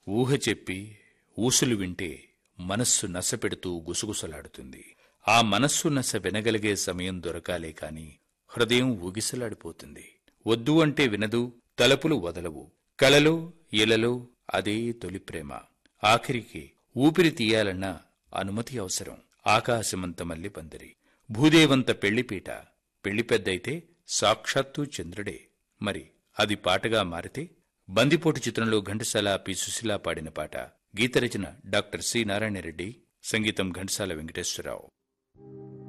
ఊహ చెప్పి ఊసులు వింటే మనస్సు నసపెడుతూ గుసగుసలాడుతుంది ఆ మనస్సు నస వినగలిగే సమయం దొరకాలే కాని హృదయం ఊగిసలాడిపోతుంది వద్దు అంటే వినదు తలుపులు వదలవు కలలో ఇలలో అదే తొలి ప్రేమ ఆఖరికి ఊపిరి తీయాలన్నా అనుమతి అవసరం ఆకాశమంత మల్లి పందిరి భూదేవంత పెళ్లిపీట పెళ్లి పెద్దయితే సాక్షాత్తు చంద్రుడే మరి అది పాటగా మారితే బందిపోటు చిత్రంలో ఘంటసాల పి సుశీల పాడిన పాట గీత రచన డాక్టర్ సి నారాయణరెడ్డి సంగీతం ఘంటసాల వెంకటేశ్వరరావు